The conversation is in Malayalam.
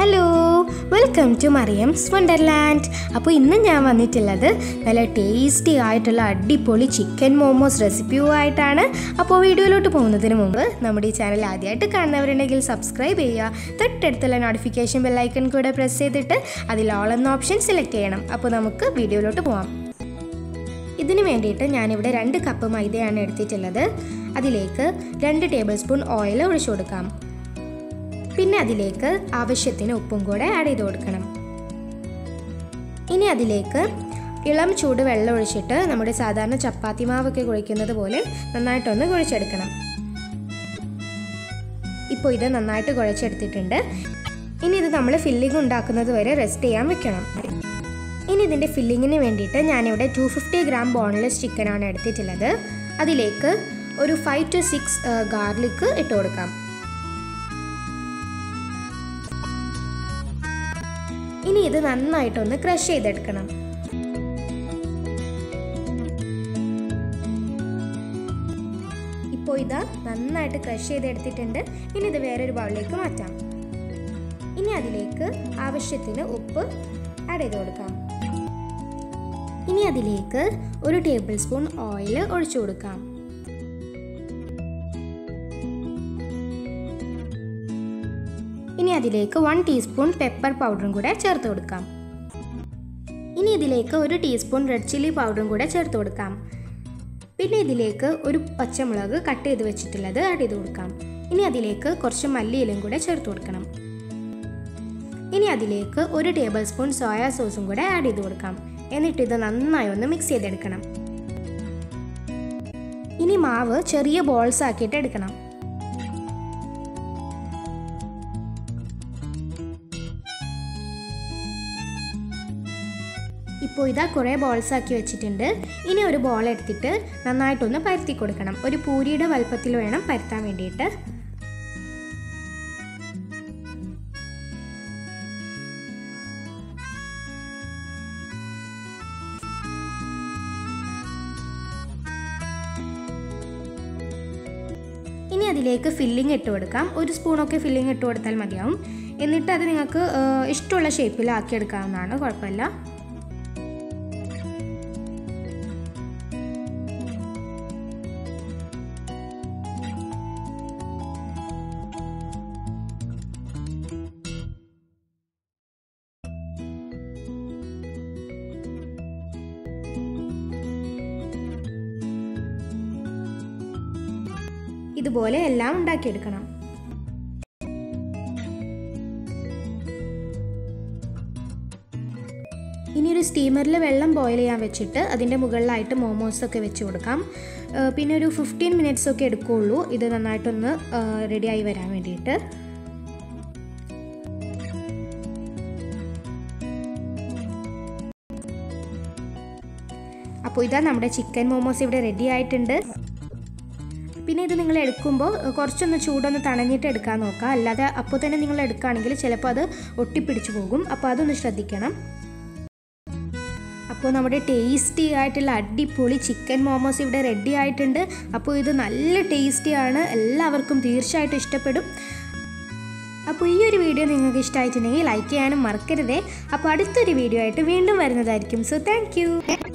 hello welcome to Mariyam's Wonderland അപ്പോൾ ഇന്ന് ഞാൻ വന്നിട്ടുള്ളത് നല്ല ടേസ്റ്റി ആയിട്ടുള്ള അടിപൊളി ചിക്കൻ മോമോസ് റെസിപ്പിയുമായിട്ടാണ് അപ്പോൾ വീഡിയോയിലോട്ട് പോകുന്നതിന് മുമ്പ് നമ്മുടെ ഈ ചാനൽ ആദ്യമായിട്ട് കാണുന്നവരുണ്ടെങ്കിൽ സബ്സ്ക്രൈബ് ചെയ്യുക തൊട്ടടുത്തുള്ള നോട്ടിഫിക്കേഷൻ ബെല്ലൈക്കൺ കൂടെ പ്രസ് ചെയ്തിട്ട് അതിൽ ഓൾ എന്ന ഓപ്ഷൻ സെലക്ട് ചെയ്യണം അപ്പോൾ നമുക്ക് വീഡിയോയിലോട്ട് പോകാം ഇതിന് വേണ്ടിയിട്ട് ഞാനിവിടെ രണ്ട് കപ്പ് മൈദയാണ് എടുത്തിട്ടുള്ളത് അതിലേക്ക് രണ്ട് ടേബിൾ സ്പൂൺ ഓയിൽ ഒഴിച്ചു കൊടുക്കാം പിന്നെ അതിലേക്ക് ആവശ്യത്തിന് ഉപ്പും കൂടെ ആഡ് ചെയ്ത് കൊടുക്കണം ഇനി അതിലേക്ക് ഇളം ചൂട് വെള്ളം ഒഴിച്ചിട്ട് നമ്മുടെ സാധാരണ ചപ്പാത്തി മാവൊക്കെ കുഴിക്കുന്നത് പോലെ നന്നായിട്ടൊന്ന് കുഴിച്ചെടുക്കണം ഇപ്പോൾ ഇത് നന്നായിട്ട് കുഴച്ചെടുത്തിട്ടുണ്ട് ഇനി ഇത് നമ്മൾ ഫില്ലിംഗ് ഉണ്ടാക്കുന്നത് വരെ റെസ്റ്റ് ചെയ്യാൻ വെക്കണം ഇനി ഇതിൻ്റെ ഫില്ലിങ്ങിന് വേണ്ടിയിട്ട് ഞാനിവിടെ ടു ഫിഫ്റ്റി ഗ്രാം ബോൺലെസ് ചിക്കനാണ് എടുത്തിട്ടുള്ളത് അതിലേക്ക് ഒരു ഫൈവ് ടു സിക്സ് ഗാർലിക്ക് ഇട്ട് കൊടുക്കാം ഇനി ഇത് നന്നായിട്ടൊന്ന് ക്രഷ് ചെയ്തെടുക്കണം ഇപ്പോൾ ഇതാ നന്നായിട്ട് ക്രഷ് ചെയ്തെടുത്തിട്ടുണ്ട് ഇനി ഇത് വേറൊരു ബൗളിലേക്ക് മാറ്റാം ഇനി അതിലേക്ക് ആവശ്യത്തിന് ഉപ്പ് ആഡ് ചെയ്ത് കൊടുക്കാം ഇനി അതിലേക്ക് ഒരു ടേബിൾ സ്പൂൺ ഓയിൽ ഒഴിച്ചു കൊടുക്കാം ഇനി അതിലേക്ക് വൺ ടീസ്പൂൺ പെപ്പർ പൗഡറും കൂടെ ചേർത്ത് കൊടുക്കാം ഇനി ഇതിലേക്ക് ഒരു ടീസ്പൂൺ റെഡ് ചില്ലി പൗഡറും കൂടെ ചേർത്ത് കൊടുക്കാം പിന്നെ ഇതിലേക്ക് ഒരു പച്ചമുളക് കട്ട് ചെയ്ത് വെച്ചിട്ടുള്ളത് ആഡ് ചെയ്ത് കൊടുക്കാം ഇനി അതിലേക്ക് കുറച്ച് മല്ലിയിലും കൂടെ ചേർത്ത് കൊടുക്കണം ഇനി അതിലേക്ക് ഒരു ടേബിൾ സ്പൂൺ സോയാ സോസും കൂടെ ആഡ് ചെയ്ത് കൊടുക്കാം എന്നിട്ട് ഇത് നന്നായി ഒന്ന് മിക്സ് ചെയ്തെടുക്കണം ഇനി മാവ് ചെറിയ ബോൾസ് ആക്കിയിട്ട് എടുക്കണം ഇപ്പോൾ ഇതാ കുറേ ബോൾസ് ആക്കി വെച്ചിട്ടുണ്ട് ഇനി ഒരു ബോൾ എടുത്തിട്ട് നന്നായിട്ടൊന്ന് പരത്തി കൊടുക്കണം ഒരു പൂരിയുടെ വലുപ്പത്തിൽ വേണം പരത്താൻ വേണ്ടിയിട്ട് ഇനി അതിലേക്ക് ഫില്ലിംഗ് ഇട്ട് കൊടുക്കാം ഒരു സ്പൂണൊക്കെ ഫില്ലിംഗ് ഇട്ട് കൊടുത്താൽ മതിയാവും എന്നിട്ട് അത് നിങ്ങൾക്ക് ഇഷ്ടമുള്ള ഷേപ്പിൽ ആക്കിയെടുക്കാവുന്നതാണ് കുഴപ്പമില്ല ഇതുപോലെ എല്ലാം ഉണ്ടാക്കിയെടുക്കണം ഇനി ഒരു സ്റ്റീമറിൽ വെള്ളം ബോയിൽ ചെയ്യാൻ വെച്ചിട്ട് അതിൻ്റെ മുകളിലായിട്ട് മോമോസ് ഒക്കെ വെച്ച് കൊടുക്കാം പിന്നെ ഒരു ഫിഫ്റ്റീൻ മിനിറ്റ്സ് ഒക്കെ എടുക്കുകയുള്ളൂ ഇത് നന്നായിട്ടൊന്ന് റെഡിയായി വരാൻ വേണ്ടിയിട്ട് അപ്പോൾ ഇതാ നമ്മുടെ ചിക്കൻ മോമോസ് ഇവിടെ റെഡി ആയിട്ടുണ്ട് പിന്നെ ഇത് നിങ്ങൾ എടുക്കുമ്പോൾ കുറച്ചൊന്ന് ചൂടൊന്ന് തണഞ്ഞിട്ട് എടുക്കാൻ നോക്കുക അല്ലാതെ അപ്പോൾ തന്നെ നിങ്ങൾ എടുക്കുകയാണെങ്കിൽ ചിലപ്പോൾ അത് ഒട്ടിപ്പിടിച്ചു പോകും അപ്പോൾ അതൊന്ന് ശ്രദ്ധിക്കണം അപ്പോൾ നമ്മുടെ ടേസ്റ്റി ആയിട്ടുള്ള അടിപൊളി ചിക്കൻ മോമോസ് ഇവിടെ റെഡി ആയിട്ടുണ്ട് അപ്പോൾ ഇത് നല്ല ടേസ്റ്റിയാണ് എല്ലാവർക്കും തീർച്ചയായിട്ടും ഇഷ്ടപ്പെടും അപ്പോൾ ഈ ഒരു വീഡിയോ നിങ്ങൾക്ക് ഇഷ്ടമായിട്ടുണ്ടെങ്കിൽ ലൈക്ക് ചെയ്യാനും മറക്കരുതേ അപ്പോൾ അടുത്തൊരു വീഡിയോ ആയിട്ട് വീണ്ടും വരുന്നതായിരിക്കും സോ താങ്ക്